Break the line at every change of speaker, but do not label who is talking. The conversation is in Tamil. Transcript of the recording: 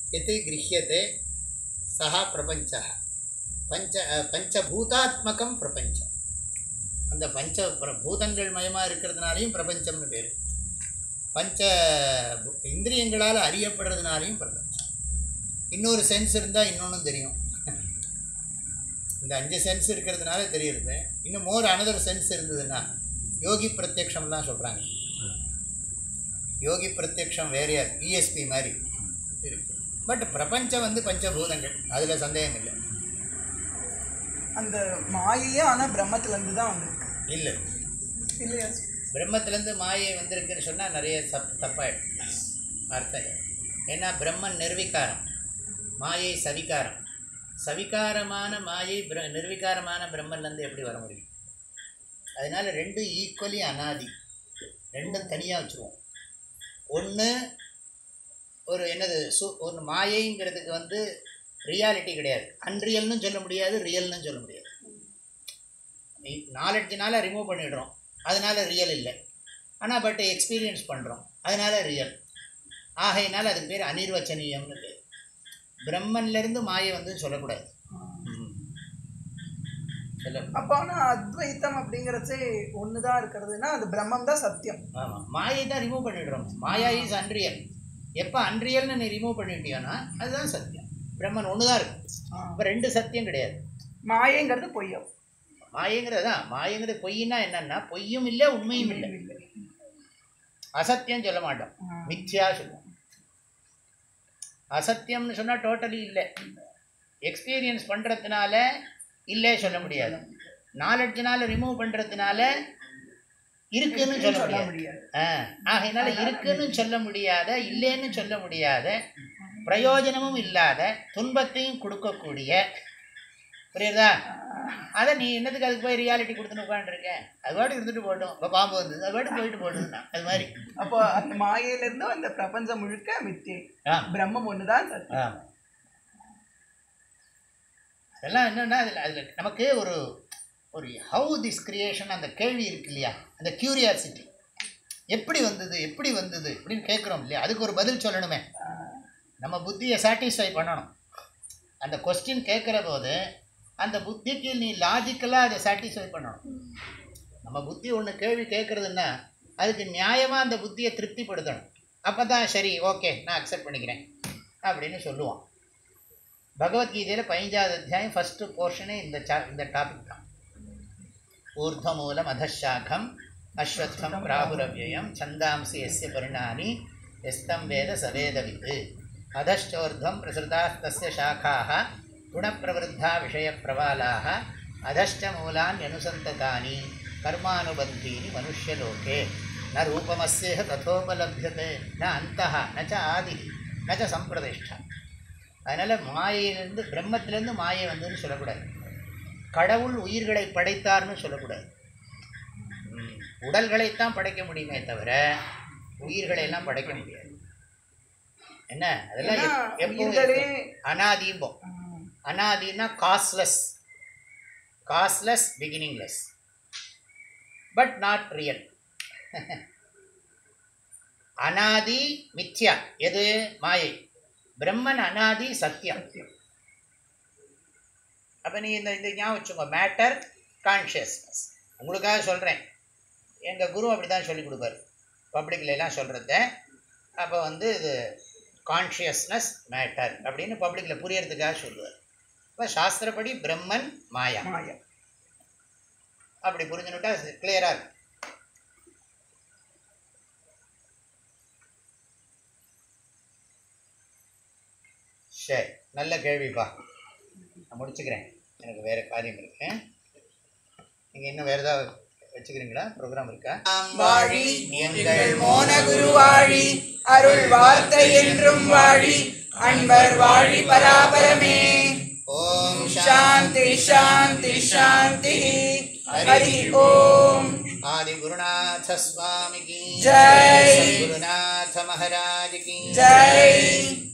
எது கிரகியத்தை சஹா பிரபஞ்ச பஞ்ச பஞ்சபூதாத்மகம் பிரபஞ்சம் அந்த பஞ்ச பிர- பூதங்கள் மயமாக இருக்கிறதுனாலையும் பிரபஞ்சம்னு பேர் பஞ்ச பு- இந்திரியங்களால் அறியப்படுறதுனாலையும் பிரபஞ்சம் இன்னொரு சென்ஸ் இருந்தால் இன்னொன்றும் தெரியும் இந்த அஞ்சு சென்ஸ் இருக்கிறதுனால தெரியுது இன்னும் மோர் அனதர் சென்ஸ் இருந்ததுன்னா யோகி பிரத்யக்ஷம்லாம் சொல்கிறாங்க யோகி பிரத்யக்ஷம் வேறையா இஎஸ்பி மாதிரி இருக்கு பட் பிரபஞ்சம் வந்து பஞ்சபூதங்கள் அதில் சந்தேகம் இல்லை
அந்த மாயையே ஆனால் பிரம்மத்துலேருந்து தான் வந்திருக்கு
இல்லை
இல்லையா
பிரம்மத்திலேருந்து மாயை வந்திருக்குன்னு சொன்னால் நிறைய தப் தப்பாயிடும் அர்த்தம் இல்லை. ஏன்னா பிரம்மன் நிர்விகாரம் மாயை சவிகாரம் சவிகாரமான மாயை பிர நிர்விகாரமான பிரம்மன்லேருந்து எப்படி வர முடியும் அதனால் ரெண்டும் ஈக்குவலி அனாதி ரெண்டும் தனியாக வச்சுருவோம் ஒன்று ஒரு என்னது சு ஒரு மாயைங்கிறதுக்கு வந்து ரியாலிட்டி கிடையாது அன்ரியல்னு சொல்ல முடியாது ரியல்னு சொல்ல முடியாது நாலெட்ஜினால ரிமூவ் பண்ணிடுறோம் அதனால ரியல் இல்லை ஆனால் பட் எக்ஸ்பீரியன்ஸ் பண்ணுறோம் அதனால ரியல் ஆகையினால அதுக்கு பேர் அனிர்வச்சனீயம்னு பேர் பிரம்மன்லேருந்து மாயை வந்து சொல்லக்கூடாது சொல்ல
அப்போ ஆனால் அத்வைத்தம் அப்படிங்கிறச்சே ஒன்று தான் இருக்கிறதுனா அது பிரம்மம் தான் சத்தியம்
ஆமாம் மாயை தான் ரிமூவ் பண்ணிடுறோம் மாயா இஸ் அன்ரியல் எப்போ அன்ரியல்னு நீ ரிமூவ் பண்ணிட்டியோன்னா அதுதான் சத்தியம் பிரம்மன் ஒன்று தான் இருக்கு இப்போ ரெண்டு சத்தியம் கிடையாது
மாயைங்கிறது பொய்யம்
மாயங்கிறது தான் மாயங்கிறது பொய்னா என்னன்னா பொய்யும் இல்லை உண்மையும் இல்லை அசத்தியம் சொல்ல மாட்டோம் மித்யா சொல்லுவோம் அசத்தியம்னு சொன்னால் டோட்டலி இல்லை எக்ஸ்பீரியன்ஸ் பண்ணுறதுனால இல்லை சொல்ல முடியாது நாலெட்ஜினால ரிமூவ் பண்ணுறதுனால இருக்குன்னு சொல்ல
சொல்ல
முடியாது
முடியாது
ஆ ஆகையினால இருக்குன்னு சொல்ல முடியாத இல்லைன்னு சொல்ல முடியாத பிரயோஜனமும் இல்லாத துன்பத்தையும் கொடுக்கக்கூடிய புரியுதா அதை நீ என்னத்துக்கு அதுக்கு போய் ரியாலிட்டி கொடுத்துன்னு உட்காந்துருக்கேன் அது பாட்டு இருந்துட்டு போட்டோம் இப்போ பாம்பு வந்தது அது பாட்டு போயிட்டு போட்டுதுன்னா அது மாதிரி
அப்போ அந்த மாயையிலிருந்து அந்த பிரபஞ்சம் முழுக்க மித்தியை
ஆ
பிரம்மம் ஒன்று தான் சத்தியம்
ஆ அதெல்லாம் என்னென்னா அதில் அதில் நமக்கு ஒரு ஒரு ஹவு திஸ் கிரியேஷன் அந்த கேள்வி இருக்கு இல்லையா அந்த கியூரியாசிட்டி எப்படி வந்தது எப்படி வந்தது அப்படின்னு கேட்குறோம் இல்லையா அதுக்கு ஒரு பதில் சொல்லணுமே நம்ம புத்தியை சாட்டிஸ்ஃபை பண்ணணும் அந்த கொஸ்டின் கேட்குற போது அந்த புத்திக்கு நீ லாஜிக்கலாக அதை சாட்டிஸ்ஃபை பண்ணணும் நம்ம புத்தி ஒன்று கேள்வி கேட்குறதுன்னா அதுக்கு நியாயமாக அந்த புத்தியை திருப்திப்படுத்தணும் அப்போ தான் சரி ஓகே நான் அக்செப்ட் பண்ணிக்கிறேன் அப்படின்னு சொல்லுவான் பகவத்கீதையில் பதினஞ்சாவது அத்தியாயம் ஃபஸ்ட்டு போர்ஷனே இந்த சா இந்த டாபிக் தான் ஊர்ಧ್ವமூலம் அதஷாகம் அஸ்வத்தம் ராகுரவ்யயம் சந்தாம்சி எஸ்ய பரிணாமி எஸ்தம் வேத சவேதவித் அதஷ்டோர்ध्वं பிரசுதாः தஸ்ய शाखाः गुणप्रवृद्धा विषयप्रवालाः अधश्च मूलान्यनुसन्ततानि कर्मानुबन्धीनि मनुष्यलोके न रूपमस्येह तथोपलभ्यते न अन्तः न च आदिः न च सम्प्रतिष्ठा அதனால் மாயையிலேருந்து பிரம்மத்திலேருந்து மாயை வந்துன்னு சொல்லக்கூடாது கடவுள் உயிர்களை படைத்தார்னு சொல்லக்கூடாது ம், உடல்களைத்தான் படைக்க முடியுமே தவிர உயிர்களை எல்லாம் படைக்க முடியாது என்ன அதெல்லாம்
ஏன்னா
எப்- எப்பவும்
உயிர்களே
இருக்கும். அனாதிம்போம்
ஆ,
அனாதினா causeless causeless beginningless but not real அனாதி மித்யா எது மாயை பிரம்மன் அனாதி சத்தியம்
சத்தியம்
அப்போ நீ இந்த இந்த ஞாபகம் வச்சுக்கோ மேட்டர் கான்ஷியஸ்னஸ் உங்களுக்காக சொல்கிறேன் எங்கள் குரு அப்படி தான் சொல்லி கொடுப்பாரு பப்ளிக்ல எல்லாம் சொல்கிறத அப்போ வந்து இது கான்ஷியஸ்னஸ் மேட்டர் அப்படின்னு பப்ளிக்கில் புரியறதுக்காக சொல்லுவார் இப்போ சாஸ்திரப்படி பிரம்மன் மாயா
மாயா
அப்படி புரிஞ்சுனுட்டா கிளியராக இருக்கும் சரி நல்ல கேள்விப்பா நான் முடிச்சுக்கிறேன் எனக்கு வேறு காரியம் இருக்கு நீங்கள் இன்னும் வேறு ஏதாவது வச்சுக்கிறீங்களா ப்ரோக்ராம் இருக்கா
வாழி
எங்கள்
எங்கள் மோன குருவாழி அருள் வார்த்தை என்றும் வாழி அன்பர் வாழி பராபரமே
ஓம்
சாந்தி சாந்தி சாந்தி ஹரி ஓம்
ஆதிகுருநாத சுவாமி கி
ஜெய்.
குருநாத மகாராஜ் கி
ஜெய்